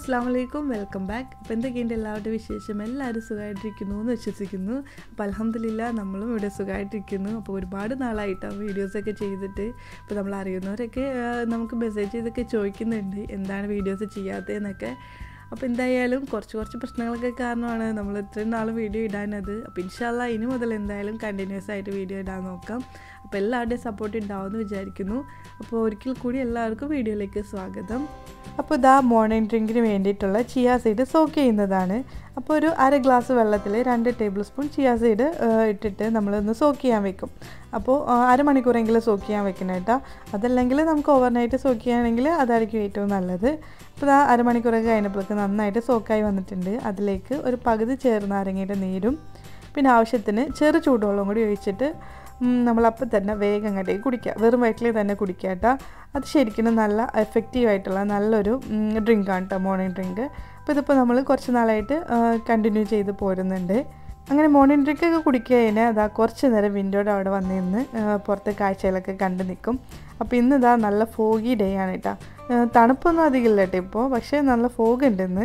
അസ്സാം വലൈക്കും welcome back അപ്പോൾ എന്തൊക്കെയുണ്ട് എല്ലാവരുടെ വിശേഷം എല്ലാവരും സുഖമായിട്ടിരിക്കുന്നു എന്ന് വിശ്വസിക്കുന്നു അപ്പോൾ അലഹമ്മദില്ല നമ്മളും ഇവിടെ സുഖമായിട്ടിരിക്കുന്നു അപ്പോൾ ഒരുപാട് നാളായിട്ടാണ് വീഡിയോസൊക്കെ ചെയ്തിട്ട് ഇപ്പോൾ നമ്മൾ അറിയുന്നവരൊക്കെ ആ, നമുക്ക് മെസ്സേജ് ചെയ്തൊക്കെ ചോദിക്കുന്നുണ്ട് എന്താണ് വീഡിയോസ് ചെയ്യാത്തതെന്നൊക്കെ അപ്പോൾ എന്തായാലും കുറച്ച് കുറച്ച് പ്രശ്നങ്ങളൊക്കെ കാരണമാണ് നമ്മൾ ഇത്രയും നാൾ വീഡിയോ ഇടാനത് അപ്പോൾ ഇൻഷാല്ല ഇനി മുതൽ എന്തായാലും കണ്ടിന്യൂസ് ആയിട്ട് വീഡിയോ ഇടാൻ നോക്കാം അപ്പോൾ എല്ലാവരുടെയും സപ്പോർട്ട് ഉണ്ടാവുമെന്ന് വിചാരിക്കുന്നു അപ്പോൾ ഒരിക്കൽ കൂടി എല്ലാവർക്കും വീഡിയോയിലേക്ക് സ്വാഗതം അപ്പോൾ ഇതാ മോർണിംഗ് ഡ്രിങ്കിന് വേണ്ടിയിട്ടുള്ള ചിയ സീഡ് സോക്ക് ചെയ്യുന്നതാണ് അപ്പോൾ ഒരു അര ഗ്ലാസ് വെള്ളത്തിൽ രണ്ട് ടേബിൾ സ്പൂൺ ചിയ സീഡ് ഇട്ടിട്ട് നമ്മളൊന്ന് സോക്ക് ചെയ്യാൻ വെക്കും അപ്പോൾ ആ, അരമണിക്കൂറെങ്കിലും സോക്ക് ചെയ്യാൻ വെക്കണം കേട്ടോ അതല്ലെങ്കിൽ നമുക്ക് ഓവർനൈറ്റ് സോക്ക് ചെയ്യുകയാണെങ്കിൽ അതായിരിക്കും ഏറ്റവും നല്ലത് അപ്പോൾ ആ അരമണിക്കൂറൊക്കെ കഴിഞ്ഞപ്പോഴേക്ക് നന്നായിട്ട് സോക്കായി വന്നിട്ടുണ്ട് അതിലേക്ക് ഒരു പകുതി ചേർന്നാരങ്ങയുടെ നീരും പിന്നെ ആവശ്യത്തിന് ചെറു ചൂടുവെള്ളം കൂടി ഒഴിച്ചിട്ട് ഉം, നമ്മളപ്പോൾ തന്നെ വേഗം അങ്ങോട്ടേക്ക് കുടിക്കുക വെറും വയറ്റിൽ തന്നെ കുടിക്കുക കേട്ടോ അത് ശരിക്കും നല്ല എഫക്റ്റീവ് ആയിട്ടുള്ള നല്ലൊരു ഡ്രിങ്കാണ് കേട്ടോ മോർണിംഗ് ഡ്രിങ്ക് അപ്പോൾ ഇതിപ്പോൾ നമ്മൾ കുറച്ച് നാളായിട്ട് കണ്ടിന്യൂ ചെയ്ത് പോരുന്നുണ്ട് അങ്ങനെ മോർണിംഗ് ഡ്രിങ്ക് ഒക്കെ കുടിക്കുക കഴിഞ്ഞാൽ അതാ കുറച്ച് നേരം വിൻഡോയുടെ അവിടെ വന്ന് നിന്ന് ആ, പുറത്തെ കാഴ്ചകളൊക്കെ കണ്ടു നിൽക്കും അപ്പോൾ ഇന്ന് ഇതാ നല്ല ഫോഗി ഡേ ആണ് കേട്ടോ ആ, തണുപ്പൊന്നും അധികമില്ല കേട്ടോ ഇപ്പോൾ പക്ഷേ നല്ല ഫോഗ് ഉണ്ട് ഇന്ന്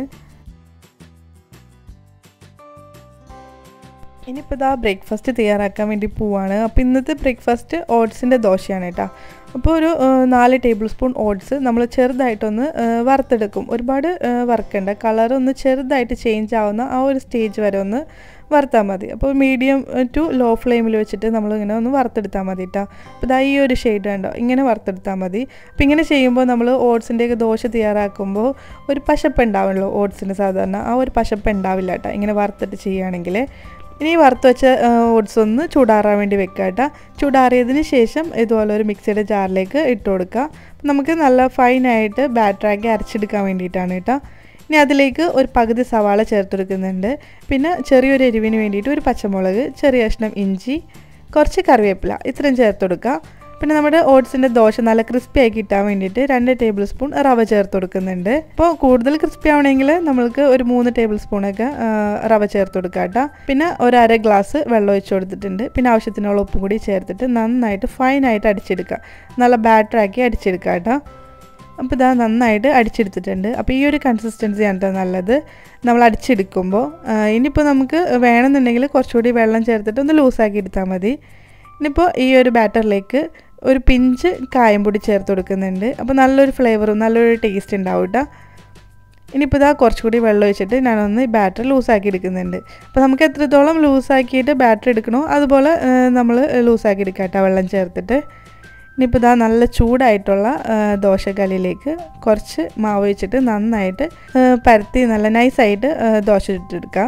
ഇനിയിപ്പോൾ ഇതാ ബ്രേക്ക്ഫാസ്റ്റ് തയ്യാറാക്കാൻ വേണ്ടി പോവാണ് അപ്പോൾ ഇന്നത്തെ ബ്രേക്ക്ഫാസ്റ്റ് ഓട്സിൻ്റെ ദോശയാണ് കേട്ടോ അപ്പോൾ ഒരു ആ, നാല് ടേബിൾ സ്പൂൺ ഓട്സ് നമ്മൾ ചെറുതായിട്ടൊന്ന് ആ, വറുത്തെടുക്കും ഒരുപാട് ആ, വറുക്കണ്ട കളർ ഒന്ന് ചെറുതായിട്ട് ചേഞ്ച് ആവുന്ന ആ ഒരു സ്റ്റേജ് വരെ ഒന്ന് വറുത്താൽ മതി അപ്പോൾ മീഡിയം ടു ലോ ഫ്ലെയിമിൽ വെച്ചിട്ട് നമ്മളിങ്ങനെ ഒന്ന് വറുത്തെടുത്താൽ മതി കേട്ടോ അപ്പോൾ ഇതാ ഈ ഒരു ഷെയ്ഡ് കണ്ടോ ഇങ്ങനെ വറുത്തെടുത്താൽ മതി അപ്പോൾ ഇങ്ങനെ ചെയ്യുമ്പോൾ നമ്മൾ ഓട്സിൻ്റെയൊക്കെ ദോശ തയ്യാറാക്കുമ്പോൾ ഒരു പശപ്പ് ഉണ്ടാവുമല്ലോ ഓട്സിന് സാധാരണ ആ ഒരു പശപ്പ് ഉണ്ടാവില്ല കേട്ടോ ഇങ്ങനെ വറുത്തിട്ട് ചെയ്യുകയാണെങ്കിൽ ഇനി ഈ വറുത്ത് വെച്ച ഓട്സ് ഒന്ന് ചൂടാറാൻ വേണ്ടി വെക്കുക കേട്ടോ ചൂടാറിയതിന് ശേഷം ഇതുപോലെ ഒരു മിക്സിയുടെ ജാറിലേക്ക് ഇട്ട് കൊടുക്കുക അപ്പം നമുക്ക് നല്ല ഫൈനായിട്ട് ബാറ്ററാക്കി അരച്ചെടുക്കാൻ വേണ്ടിയിട്ടാണ് കേട്ടോ ഇനി അതിലേക്ക് ഒരു പകുതി സവാള ചേർത്തെടുക്കുന്നുണ്ട് പിന്നെ ചെറിയൊരു എരിവിന് വേണ്ടിയിട്ട് ഒരു പച്ചമുളക് ചെറിയ കഷ്ണം ഇഞ്ചി കുറച്ച് കറിവേപ്പില ഇത്രയും ചേർത്ത് കൊടുക്കുക പിന്നെ നമ്മുടെ ഓട്സിൻ്റെ ദോശ നല്ല ക്രിസ്പി ആക്കി കിട്ടാൻ വേണ്ടിയിട്ട് രണ്ട് ടേബിൾ സ്പൂൺ റവ ചേർത്ത് കൊടുക്കുന്നുണ്ട് അപ്പോൾ കൂടുതൽ ക്രിസ്പി ആവണമെങ്കിൽ നമ്മൾക്ക് ഒരു മൂന്ന് ടേബിൾ സ്പൂണൊക്കെ ആ, റവ ചേർത്ത് കൊടുക്കുക കേട്ടോ പിന്നെ ഒരു അര ഗ്ലാസ് വെള്ളം ഒഴിച്ച് കൊടുത്തിട്ടുണ്ട് പിന്നെ ആവശ്യത്തിനുള്ള ഉപ്പും കൂടി ചേർത്തിട്ട് നന്നായിട്ട് ഫൈനായിട്ട് അടിച്ചെടുക്കുക നല്ല ബാറ്ററാക്കി അടിച്ചെടുക്കുക കേട്ടോ അപ്പോൾ ഇതാ നന്നായിട്ട് അടിച്ചെടുത്തിട്ടുണ്ട് അപ്പോൾ ഈ ഒരു കൺസിസ്റ്റൻസിയാണ് കേട്ടോ നല്ലത് നമ്മൾ അടിച്ചെടുക്കുമ്പോൾ ആ, ഇനിയിപ്പോൾ നമുക്ക് വേണമെന്നുണ്ടെങ്കിൽ കുറച്ചുകൂടി വെള്ളം ചേർത്തിട്ട് ഒന്ന് ലൂസാക്കി എടുത്താൽ മതി ഇനിയിപ്പോൾ ഈ ഒരു ബാറ്ററിലേക്ക് ഒരു പിഞ്ച് കായംപൊടി ചേർത്ത് കൊടുക്കുന്നുണ്ട് അപ്പോൾ നല്ലൊരു ഫ്ലേവറും നല്ലൊരു ടേസ്റ്റ് ഉണ്ടാവും കേട്ടോ ഇനിയിപ്പോൾ ഇതാ കുറച്ചുകൂടി വെള്ളം ഒഴിച്ചിട്ട് ഞാനൊന്ന് ഈ ബാറ്ററി ലൂസാക്കി എടുക്കുന്നുണ്ട് അപ്പോൾ നമുക്ക് എത്രത്തോളം ലൂസാക്കിയിട്ട് ബാറ്ററി എടുക്കണോ അതുപോലെ നമ്മൾ ലൂസാക്കി എടുക്കാം കേട്ടോ വെള്ളം ചേർത്തിട്ട് ഇനിയിപ്പോൾ ഇതാ നല്ല ചൂടായിട്ടുള്ള ആ, ദോശക്കല്ലിലേക്ക് കുറച്ച് മാവ് വെച്ചിട്ട് നന്നായിട്ട് ആ, പരത്തി നല്ല നൈസായിട്ട് ആ, ദോശ ചുട്ടെടുക്കാം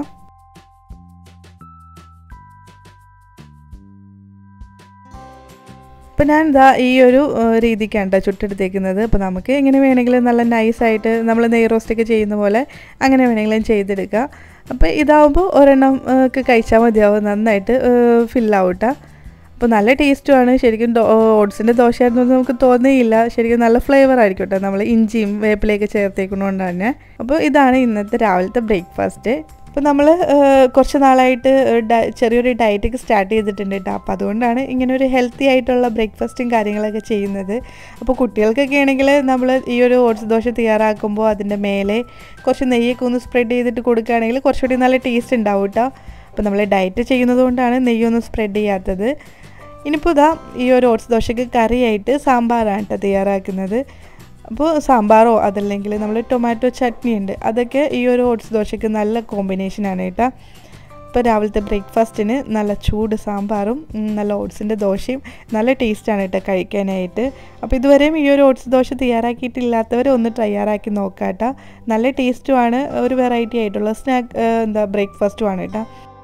അപ്പോൾ ഞാൻ ഇതാ ഈ ഒരു ആ, രീതിക്കാണ് കേട്ടോ ചുട്ടെടുത്തേക്കുന്നത് അപ്പോൾ നമുക്ക് എങ്ങനെ വേണമെങ്കിലും നല്ല നൈസായിട്ട് നമ്മൾ നെയ് റോസ്റ്റൊക്കെ ചെയ്യുന്ന പോലെ അങ്ങനെ വേണമെങ്കിലും ചെയ്തെടുക്കുക അപ്പോൾ ഇതാവുമ്പോൾ ഒരെണ്ണം ആ, ഒക്കെ കഴിച്ചാൽ മതിയാവും നന്നായിട്ട് ഫില്ലാവും കേട്ടോ അപ്പോൾ നല്ല ടേസ്റ്റുമാണ് ശരിക്കും ഓട്സിൻ്റെ ദോശയായിരുന്നു എന്ന് നമുക്ക് തോന്നിയില്ല ശരിക്കും നല്ല ഫ്ലേവർ ആയിരിക്കും കേട്ടോ നമ്മൾ ഇഞ്ചിയും വേപ്പിലയൊക്കെ ചേർത്തേക്കുന്നതുകൊണ്ട് തന്നെ അപ്പോൾ ഇതാണ് ഇന്നത്തെ രാവിലത്തെ ബ്രേക്ക്ഫാസ്റ്റ് അപ്പോൾ നമ്മൾ കുറച്ച് നാളായിട്ട് ഡ- ചെറിയൊരു ഡയറ്റൊക്കെ സ്റ്റാർട്ട് ചെയ്തിട്ടുണ്ട് കേട്ടോ അപ്പോൾ അതുകൊണ്ടാണ് ഇങ്ങനെ ഒരു ഹെൽത്തി ആയിട്ടുള്ള ബ്രേക്ക്ഫാസ്റ്റും കാര്യങ്ങളൊക്കെ ചെയ്യുന്നത് അപ്പോൾ കുട്ടികൾക്കൊക്കെ ആണെങ്കിൽ നമ്മൾ ഈ ഒരു ഓട്സ് ദോശ തയ്യാറാക്കുമ്പോൾ അതിൻ്റെ മേലെ കുറച്ച് നെയ്യൊക്കെ ഒന്ന് സ്പ്രെഡ് ചെയ്തിട്ട് കൊടുക്കുകയാണെങ്കിൽ കുറച്ചുകൂടി നല്ല ടേസ്റ്റ് ഉണ്ടാവും കേട്ടോ അപ്പോൾ നമ്മൾ ഡയറ്റ് ചെയ്യുന്നത് കൊണ്ടാണ് നെയ്യൊന്നും സ്പ്രെഡ് ചെയ്യാത്തത് ഇനിയിപ്പോൾ ഇതാ ഈ ഒരു ഓട്സ് ദോശയ്ക്ക് കറിയായിട്ട് സാമ്പാറാണ് കേട്ടോ തയ്യാറാക്കുന്നത് അപ്പോൾ സാമ്പാറോ അതല്ലെങ്കിൽ നമ്മൾ ടൊമാറ്റോ ചട്നി ഉണ്ട് അതൊക്കെ ഈ ഒരു ഓട്സ് ദോശയ്ക്ക് നല്ല കോമ്പിനേഷനാണ് കേട്ടോ ഇപ്പോൾ രാവിലത്തെ ബ്രേക്ക്ഫാസ്റ്റിന് നല്ല ചൂട് സാമ്പാറും ഉം, നല്ല ഓട്സിൻ്റെ ദോശയും നല്ല ടേസ്റ്റാണ് കേട്ടോ കഴിക്കാനായിട്ട് അപ്പോൾ ഇതുവരെയും ഈ ഒരു ഓട്സ് ദോശ തയ്യാറാക്കിയിട്ടില്ലാത്തവർ ഒന്ന് തയ്യാറാക്കി നോക്കാം കേട്ടോ നല്ല ടേസ്റ്റുമാണ് ഒരു വെറൈറ്റി ആയിട്ടുള്ള സ്നാക്ക് എന്താ ബ്രേക്ക്ഫാസ്റ്റുമാണ് കേട്ടോ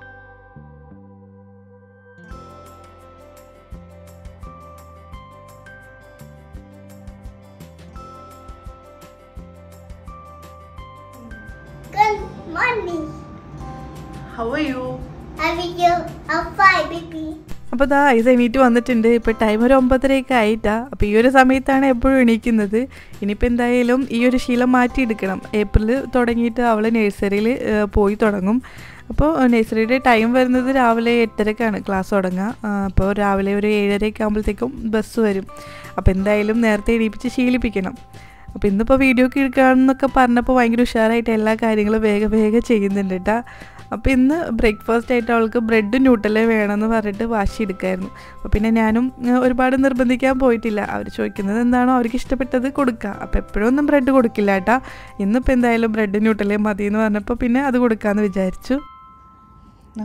Good morning. How are you How are you? I'm fine, baby. അപ്പോൾ ദാ ഐസ് എണീറ്റ് വന്നിട്ടുണ്ട് ഇപ്പോൾ ടൈം ഒരു ഒമ്പതരയൊക്കെ ആയിട്ടാ അപ്പോൾ ഈ ഒരു സമയത്താണ് എപ്പോഴും എണീക്കുന്നത് ഇനിയിപ്പോൾ എന്തായാലും ഈ ഒരു ശീലം മാറ്റിയെടുക്കണം ഏപ്രിൽ തുടങ്ങിയിട്ട് അവൾ നഴ്സറിയിൽ പോയി തുടങ്ങും അപ്പോൾ നഴ്സറിയുടെ ടൈം വരുന്നത് രാവിലെ എട്ടരക്കാണ് ക്ലാസ് തുടങ്ങുക ആ, അപ്പോൾ രാവിലെ ഒരു ഏഴരയൊക്കെ ആകുമ്പോഴത്തേക്കും ബസ് വരും അപ്പോൾ എന്തായാലും നേരത്തെ എണീപ്പിച്ച് ശീലിപ്പിക്കണം അപ്പോൾ ഇന്നിപ്പോൾ വീഡിയോക്ക് എടുക്കാമെന്നൊക്കെ പറഞ്ഞപ്പോൾ ഭയങ്കര ഉഷാറായിട്ട് എല്ലാ കാര്യങ്ങളും വേഗം വേഗം ചെയ്യുന്നുണ്ട് കേട്ടോ അപ്പോൾ ഇന്ന് ബ്രേക്ക്ഫാസ്റ്റ് ആയിട്ട് അവൾക്ക് ബ്രെഡ് ന്യൂട്ടലേ വേണമെന്ന് പറഞ്ഞിട്ട് വാശി എടുക്കായിരുന്നു അപ്പോൾ പിന്നെ ഞാനും ഏഹ്, ഒരുപാട് നിർബന്ധിക്കാൻ പോയിട്ടില്ല അവർ ചോദിക്കുന്നത് എന്താണോ അവർക്ക് ഇഷ്ടപ്പെട്ടത് കൊടുക്കുക അപ്പോൾ എപ്പോഴും ഒന്നും ബ്രെഡ് കൊടുക്കില്ല കേട്ടാ ഇന്നിപ്പോൾ എന്തായാലും ബ്രെഡ് ന്യൂട്ടലേ മതി എന്ന് പറഞ്ഞപ്പോൾ പിന്നെ അത് കൊടുക്കാമെന്ന് വിചാരിച്ചു ആ.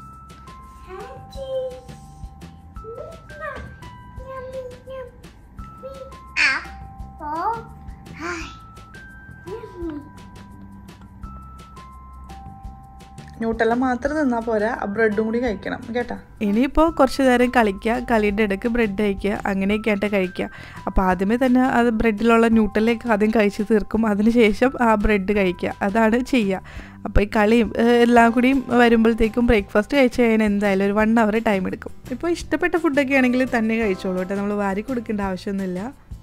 Apple. Hi. Yummy. ന്യൂട്ടല്ല മാത്രം നിന്നാൽ പോരാ ആ ബ്രെഡും കൂടി കഴിക്കണം കേട്ടാ ഇനിയിപ്പോൾ കുറച്ച് നേരം കളിക്കുക കളിയുടെ ഇടയ്ക്ക് ബ്രെഡ് കഴിക്കുക അങ്ങനെയൊക്കെ ആയിട്ട് കഴിക്കുക അപ്പോൾ ആദ്യമേ തന്നെ അത് ബ്രെഡിലുള്ള ന്യൂട്ടലൊക്കെ ആദ്യം കഴിച്ച് തീർക്കും അതിനുശേഷം ആ ബ്രെഡ് കഴിക്കുക അതാണ് ചെയ്യുക അപ്പോൾ ഈ കളിയും ഏഹ്, എല്ലാം കൂടിയും വരുമ്പോഴത്തേക്കും ബ്രേക്ക്ഫാസ്റ്റ് കഴിച്ച് കഴിഞ്ഞാൽ എന്തായാലും ഒരു വൺ അവർ ടൈം എടുക്കും ഇപ്പോൾ ഇഷ്ടപ്പെട്ട ഫുഡൊക്കെ ആണെങ്കിൽ തന്നെ കഴിച്ചോളൂ കേട്ടോ നമ്മൾ വാരി കൊടുക്കേണ്ട ആവശ്യമൊന്നുമില്ല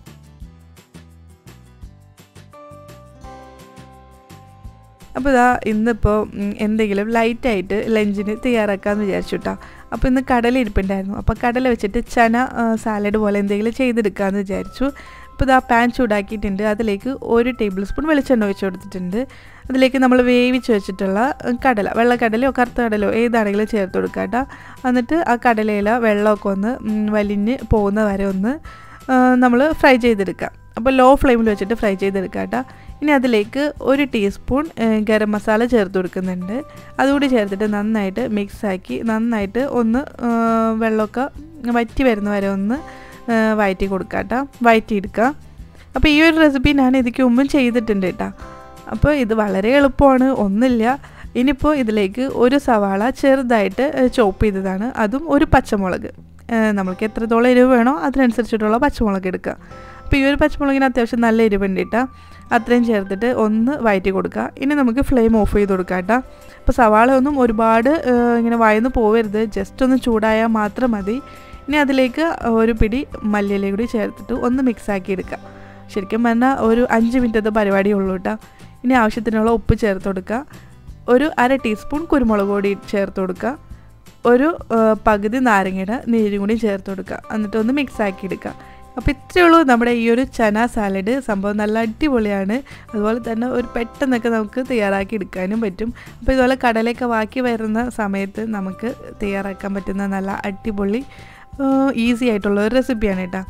അപ്പോൾ ഇതാ ഇന്നിപ്പോൾ ഉം, എന്തെങ്കിലും ലൈറ്റായിട്ട് ലഞ്ചിന് തയ്യാറാക്കാമെന്ന് വിചാരിച്ചു കേട്ടോ അപ്പോൾ ഇന്ന് കടല ഇരിപ്പുണ്ടായിരുന്നു അപ്പോൾ കടല വെച്ചിട്ട് ചന സാലഡ് പോലെ എന്തെങ്കിലും ചെയ്തെടുക്കാമെന്ന് വിചാരിച്ചു അപ്പോൾ ഇതാ പാൻ ചൂടാക്കിയിട്ടുണ്ട് അതിലേക്ക് ഒരു ടേബിൾ സ്പൂൺ വെളിച്ചെണ്ണ ഒഴിച്ച് കൊടുത്തിട്ടുണ്ട് അതിലേക്ക് നമ്മൾ വേവിച്ച് വെച്ചിട്ടുള്ള ഉം, കടല വെള്ളക്കടലയോ കറുത്ത കടലയോ ഏതാണെങ്കിലും ചേർത്ത് കൊടുക്കുക കേട്ടോ എന്നിട്ട് ആ കടലയില വെള്ളമൊക്കെ ഒന്ന് ഉം, വലിഞ്ഞ് പോകുന്ന വരെ ഒന്ന് നമ്മൾ ഫ്രൈ ചെയ്തെടുക്കുക അപ്പോൾ ലോ ഫ്ലെയിമിൽ വെച്ചിട്ട് ഫ്രൈ ചെയ്തെടുക്കുക കേട്ടോ ഇനി അതിലേക്ക് ഒരു ടീസ്പൂൺ ഏഹ്, ഗരം മസാല ചേർത്ത് കൊടുക്കുന്നുണ്ട് അതുകൂടി ചേർത്തിട്ട് നന്നായിട്ട് മിക്സാക്കി നന്നായിട്ട് ഒന്ന് ഏഹ്, വെള്ളമൊക്കെ വറ്റി വരുന്ന വരെ ഒന്ന് ഏഹ്, വഴറ്റി കൊടുക്കുക കേട്ടോ വഴറ്റിയെടുക്കുക അപ്പോൾ ഈ ഒരു റെസിപ്പി ഞാൻ ഇതിക്ക് മുമ്പും ചെയ്തിട്ടുണ്ട് കേട്ടോ അപ്പോൾ ഇത് വളരെ എളുപ്പമാണ് ഒന്നുമില്ല ഇനിയിപ്പോൾ ഇതിലേക്ക് ഒരു സവാള ചെറുതായിട്ട് ചോപ്പ് ചെയ്തതാണ് അതും ഒരു പച്ചമുളക് ഏഹ്, നമ്മൾക്ക് എത്രത്തോളം എരിവ് വേണോ അതിനനുസരിച്ചിട്ടുള്ള പച്ചമുളക് എടുക്കുക അപ്പോൾ ഈ ഒരു പച്ചമുളകിന് അത്യാവശ്യം നല്ല എരിവുണ്ട് കേട്ടോ അത്രയും ചേർത്തിട്ട് ഒന്ന് വഴറ്റി കൊടുക്കുക ഇനി നമുക്ക് ഫ്ലെയിം ഓഫ് ചെയ്ത് കൊടുക്കാം കേട്ടോ അപ്പോൾ സവാള ഒന്നും ഒരുപാട് ഏഹ്, ഇങ്ങനെ വയന്ന് പോവരുത് ജസ്റ്റ് ഒന്ന് ചൂടായാൽ മാത്രം മതി ഇനി അതിലേക്ക് ഒരു പിടി മല്ലിയില കൂടി ചേർത്തിട്ട് ഒന്ന് മിക്സ് ആക്കി എടുക്കുക ശരിക്കും പറഞ്ഞാൽ ഒരു അഞ്ച് മിനിറ്റത്തെ പരിപാടിയേ ഉള്ളൂ കേട്ടോ ഇനി ആവശ്യത്തിനുള്ള ഉപ്പ് ചേർത്ത് കൊടുക്കുക ഒരു അര ടീസ്പൂൺ കുരുമുളക് പൊടി ചേർത്ത് കൊടുക്കുക ഒരു ആ, പകുതി നാരങ്ങയുടെ നീരും കൂടി ചേർത്ത് കൊടുക്കുക എന്നിട്ട് ഒന്ന് മിക്സ് ആക്കി എടുക്കുക അപ്പോൾ ഇത്രയേ ഉള്ളൂ നമ്മുടെ ഈ ഒരു ചന സാലഡ് സംഭവം നല്ല അടിപൊളിയാണ് അതുപോലെ തന്നെ ഒരു പെട്ടെന്നൊക്കെ നമുക്ക് തയ്യാറാക്കി എടുക്കാനും പറ്റും അപ്പോൾ ഇതുപോലെ കടലയൊക്കെ ബാക്കി വരുന്ന സമയത്ത് നമുക്ക് തയ്യാറാക്കാൻ പറ്റുന്ന നല്ല അടിപൊളി ഈസി ആയിട്ടുള്ള ഒരു റെസിപ്പിയാണ് കേട്ടോ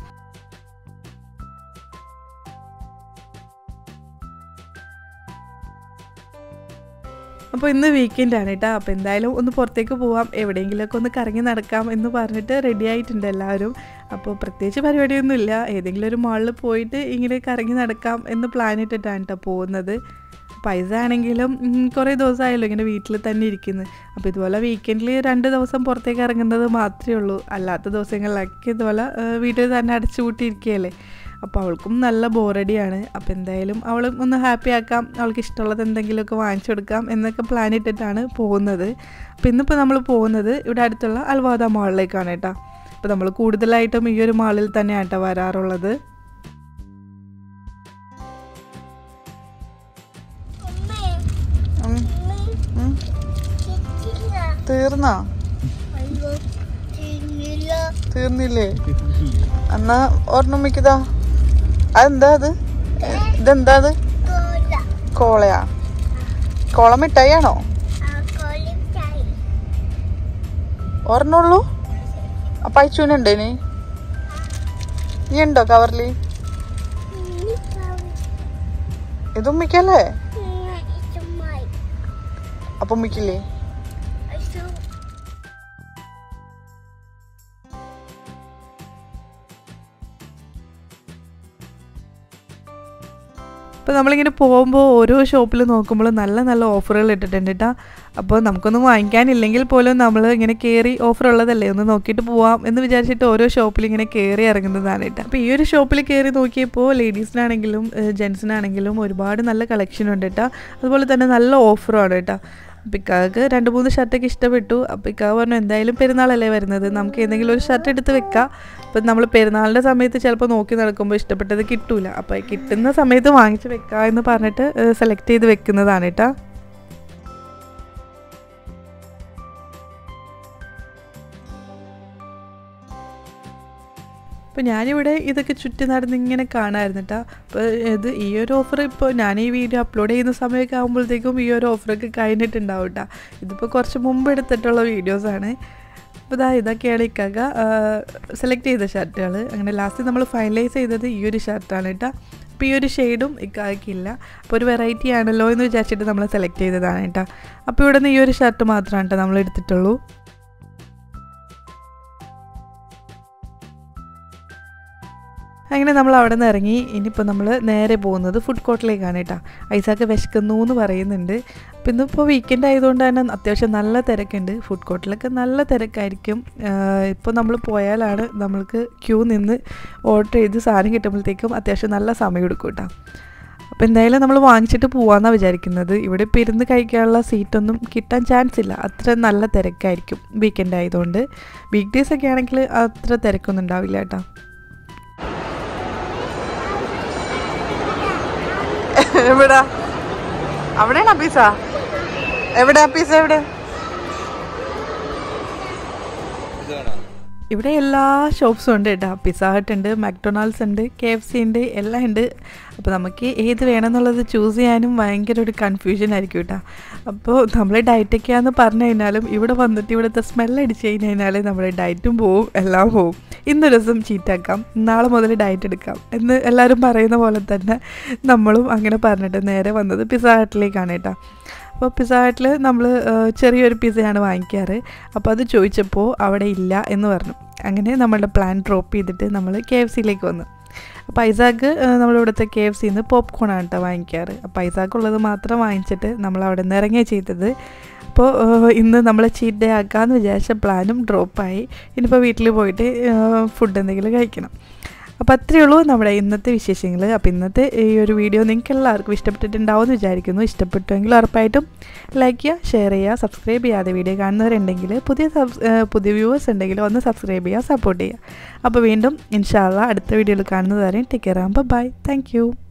അപ്പോൾ ഇന്ന് വീക്കെൻഡ് ആണ് കേട്ടോ അപ്പോൾ എന്തായാലും ഒന്ന് പുറത്തേക്ക് പോവാം എവിടെയെങ്കിലുമൊക്കെ ഒന്ന് കറങ്ങി നടക്കാം എന്ന് പറഞ്ഞിട്ട് റെഡി ആയിട്ടുണ്ട് എല്ലാവരും അപ്പോൾ പ്രത്യേകിച്ച് പരിപാടിയൊന്നുമില്ല ഏതെങ്കിലും ഒരു മാളിൽ പോയിട്ട് ഇങ്ങനെ കറങ്ങി നടക്കാം എന്ന് പ്ലാൻ ഇട്ടിട്ടാണ് കേട്ടോ പോകുന്നത് പൈസ ആണെങ്കിലും ഉം, കുറേ ദിവസമായല്ലോ ഇങ്ങനെ വീട്ടിൽ തന്നെ ഇരിക്കുന്നത് അപ്പോൾ ഇതുപോലെ വീക്കെൻഡിൽ രണ്ട് ദിവസം പുറത്തേക്ക് ഇറങ്ങുന്നത് മാത്രമേ ഉള്ളൂ അല്ലാത്ത ദിവസങ്ങളിലൊക്കെ ഇതുപോലെ ആ, വീട്ടിൽ തന്നെ അടച്ചു കൂട്ടിയിരിക്കുകയല്ലേ അപ്പോൾ അവൾക്കും നല്ല ബോറടിയാണ് അപ്പോൾ എന്തായാലും അവൾ ഒന്ന് ഹാപ്പി ആക്കാം അവൾക്ക് ഇഷ്ടമുള്ളത് എന്തെങ്കിലുമൊക്കെ വാങ്ങിച്ചു കൊടുക്കാം എന്നൊക്കെ പ്ലാൻ ഇട്ടിട്ടാണ് പോകുന്നത് അപ്പോൾ ഇന്നിപ്പോൾ നമ്മൾ പോകുന്നത് ഇവിടെ അടുത്തുള്ള അൽവാദ മാളിലേക്കാണ് കേട്ടോ അപ്പോൾ നമ്മൾ കൂടുതലായിട്ടും ഈ ഒരു മാളിൽ തന്നെയാണ് കേട്ടോ വരാറുള്ളത് Mommy, mommy, Kitila. തീർന്നാ Hello, Kitila. തീർന്നില്ലേ എന്നാ ഓർമ്മമിക്കതാ അതെന്താ അത് ഇതെന്താ അത് Cola. കോളയാ കോള മിഠായിയാണോ Alcoholic time. ഒരെണ്ണുള്ളൂ അപ്പൊ അയച്ചുനുണ്ട് ഇനി നീ ഉണ്ടോ കവറില് ഇത് ഉമ്മിക്കല്ലേ It's mine. അപ്പൊ ഉമ്മിക്കില്ലേ So, അപ്പോൾ നമ്മളിങ്ങനെ പോകുമ്പോൾ ഓരോ ഷോപ്പിൽ നോക്കുമ്പോൾ നല്ല നല്ല ഓഫറുകൾ ഇട്ടിട്ടുണ്ട് കേട്ടോ അപ്പോൾ നമുക്കൊന്നും വാങ്ങിക്കാനില്ലെങ്കിൽ പോലും നമ്മൾ ഇങ്ങനെ കയറി ഓഫർ ഉള്ളതല്ലേ ഒന്ന് നോക്കിയിട്ട് പോവാം എന്ന് വിചാരിച്ചിട്ട് ഓരോ ഷോപ്പിൽ ഇങ്ങനെ കയറി ഇറങ്ങുന്നതാണ് കേട്ടോ അപ്പോൾ ഈ ഒരു ഷോപ്പിൽ കയറി നോക്കിയപ്പോൾ ലേഡീസിനാണെങ്കിലും ജെൻസിനാണെങ്കിലും ഒരുപാട് നല്ല കളക്ഷൻ ഉണ്ട് കേട്ടോ അതുപോലെ തന്നെ നല്ല ഓഫറുമാണ് കേട്ടോ അപ്പോൾ ഇക്കാക്ക് രണ്ട് മൂന്ന് ഷർട്ടൊക്കെ ഇഷ്ടപ്പെട്ടു അപ്പോൾ ഇക്കാവ് പറഞ്ഞു എന്തായാലും പെരുന്നാളല്ലേ വരുന്നത് നമുക്ക് ഏതെങ്കിലും ഒരു ഷർട്ട് എടുത്ത് വെക്കാം അപ്പം നമ്മൾ പെരുന്നാളിൻ്റെ സമയത്ത് ചിലപ്പോൾ നോക്കി നടക്കുമ്പോൾ ഇഷ്ടപ്പെട്ടത് കിട്ടൂല അപ്പോൾ കിട്ടുന്ന സമയത്ത് വാങ്ങിച്ച് വെക്കാം എന്ന് പറഞ്ഞിട്ട് സെലക്ട് ചെയ്ത് വെക്കുന്നതാണ് കേട്ടോ അപ്പോൾ ഞാനിവിടെ ഇതൊക്കെ ചുറ്റി നടന്ന് ഇങ്ങനെ കാണാമായിരുന്നു കേട്ടോ അപ്പോൾ ഇത് ഈ ഒരു ഓഫർ ഇപ്പോൾ ഞാൻ ഈ വീഡിയോ അപ്ലോഡ് ചെയ്യുന്ന സമയമൊക്കെ ആകുമ്പോഴത്തേക്കും ഈ ഒരു ഓഫറൊക്കെ കഴിഞ്ഞിട്ടുണ്ടാവും കേട്ടോ ഇതിപ്പോൾ കുറച്ച് മുമ്പ് എടുത്തിട്ടുള്ള വീഡിയോസാണ് അപ്പോൾ ഇതാ ഇതൊക്കെയാണ് ഇക്കാക്ക സെലക്ട് ചെയ്ത ഷർട്ടുകൾ അങ്ങനെ ലാസ്റ്റ് നമ്മൾ ഫൈനലൈസ് ചെയ്തത് ഈ ഒരു ഷർട്ടാണ് കേട്ടോ അപ്പോൾ ഈ ഒരു ഷെയ്ഡും ഇക്കാക്കില്ല അപ്പോൾ ഒരു വെറൈറ്റി ആണല്ലോ എന്ന് വിചാരിച്ചിട്ട് നമ്മൾ സെലക്ട് ചെയ്തതാണ് കേട്ടോ അപ്പോൾ ഇവിടെ നിന്ന് ഈ ഒരു ഷർട്ട് മാത്രമാണ് കേട്ടോ നമ്മൾ എടുത്തിട്ടുള്ളൂ അങ്ങനെ നമ്മൾ അവിടെ നിന്ന് ഇറങ്ങി ഇനിയിപ്പോൾ നമ്മൾ നേരെ പോകുന്നത് ഫുഡ് കോർട്ടിലേക്കാണ് കേട്ടോ ഐസാക്ക് വിശക്കുന്നു എന്ന് പറയുന്നുണ്ട് അപ്പം ഇന്നിപ്പോൾ വീക്കെൻഡ് ആയതുകൊണ്ട് തന്നെ അത്യാവശ്യം നല്ല തിരക്കുണ്ട് ഫുഡ് കോർട്ടിലൊക്കെ നല്ല തിരക്കായിരിക്കും ഇപ്പോൾ നമ്മൾ പോയാലാണ് നമ്മൾക്ക് ക്യൂ നിന്ന് ഓർഡർ ചെയ്ത് സാധനം കിട്ടുമ്പോഴത്തേക്കും അത്യാവശ്യം നല്ല സമയം എടുക്കും കേട്ടോ അപ്പോൾ എന്തായാലും നമ്മൾ വാങ്ങിച്ചിട്ട് പോകാമെന്നാണ് വിചാരിക്കുന്നത് ഇവിടെ ഇപ്പോൾ ഇരുന്ന് കഴിക്കാനുള്ള സീറ്റൊന്നും കിട്ടാൻ ചാൻസ് ഇല്ല അത്ര നല്ല തിരക്കായിരിക്കും വീക്കെൻഡ് ആയതുകൊണ്ട് വീക്ക് ഡേയ്സ് ഒക്കെ ആണെങ്കിൽ അത്ര തിരക്കൊന്നും ഉണ്ടാവില്ല കേട്ടോ എവിടാ അവിടെയാണോ പിസ എവിടെ പിസ എവിടെ ഇവിടെ എല്ലാ ഷോപ്സും ഉണ്ട് കേട്ടോ പിസ്സ ഹട്ട് ഉണ്ട് മക്ഡൊണാൾഡ്സ് ഉണ്ട് കെ എഫ് സി ഉണ്ട് എല്ലാം ഉണ്ട് അപ്പോൾ നമുക്ക് ഏത് വേണമെന്നുള്ളത് ചൂസ് ചെയ്യാനും ഭയങ്കര ഒരു കൺഫ്യൂഷൻ ആയിരിക്കും കേട്ടോ അപ്പോൾ നമ്മൾ ഡയറ്റൊക്കെയാന്ന് പറഞ്ഞു കഴിഞ്ഞാലും ഇവിടെ വന്നിട്ട് ഇവിടുത്തെ സ്മെൽ അടിച്ച് കഴിഞ്ഞ് കഴിഞ്ഞാൽ നമ്മുടെ ഡയറ്റും പോവും എല്ലാം പോവും ഇന്നൊരു ദിവസം ചീറ്റാക്കാം നാളെ മുതൽ ഡയറ്റ് എടുക്കാം എന്ന് എല്ലാവരും പറയുന്ന പോലെ തന്നെ നമ്മളും അങ്ങനെ പറഞ്ഞിട്ട് നേരെ വന്നത് പിസ്സ ഹട്ടിലേക്കാണ് കേട്ടോ അപ്പോൾ പിസ്സ ഹട്ടിൽ നമ്മൾ ചെറിയൊരു പിസ്സയാണ് വാങ്ങിക്കാറ് അപ്പോൾ അത് ചോദിച്ചപ്പോൾ അവിടെ ഇല്ല എന്ന് പറഞ്ഞു അങ്ങനെ നമ്മളുടെ പ്ലാൻ ഡ്രോപ്പ് ചെയ്തിട്ട് നമ്മൾ കെ എഫ് സിയിലേക്ക് വന്നു അപ്പോൾ ഐസാക്ക് നമ്മളിവിടുത്തെ കെ എഫ് സിന്ന് പോപ്കോണാണ് കേട്ടോ വാങ്ങിക്കാറ് അപ്പോൾ ഐസാക്കുള്ളത് മാത്രം വാങ്ങിച്ചിട്ട് നമ്മൾ അവിടെ നിന്ന് ഇറങ്ങിയ ചെയ്തത് അപ്പോൾ ഇന്ന് നമ്മൾ ചീറ്റ് ഡേ ആക്കാമെന്ന് വിചാരിച്ച പ്ലാനും ഡ്രോപ്പായി ഇനിയിപ്പോൾ വീട്ടിൽ പോയിട്ട് ഫുഡ് എന്തെങ്കിലും കഴിക്കണം അപ്പോൾ അത്രയേ ഉള്ളൂ നമ്മുടെ ഇന്നത്തെ വിശേഷങ്ങൾ അപ്പോൾ ഇന്നത്തെ ഈ ഒരു വീഡിയോ നിങ്ങൾക്ക് എല്ലാവർക്കും ഇഷ്ടപ്പെട്ടിട്ടുണ്ടാവും എന്ന് വിചാരിക്കുന്നു ഇഷ്ടപ്പെട്ടുവെങ്കിൽ ഉറപ്പായിട്ടും ലൈക്ക് ചെയ്യുക ഷെയർ ചെയ്യുക സബ്സ്ക്രൈബ് ചെയ്യാതെ വീഡിയോ കാണുന്നവരുണ്ടെങ്കിൽ പുതിയ സബ്സ് പുതിയ വ്യൂവേഴ്സ് ഉണ്ടെങ്കിൽ ഒന്ന് സബ്സ്ക്രൈബ് ചെയ്യുക സപ്പോർട്ട് ചെയ്യുക അപ്പോൾ വീണ്ടും ഇൻഷാല്ല അടുത്ത വീഡിയോയിൽ കാണുന്നത് വരെ ടേക്ക് കെയർ ആകുമ്പോൾ ബൈ താങ്ക്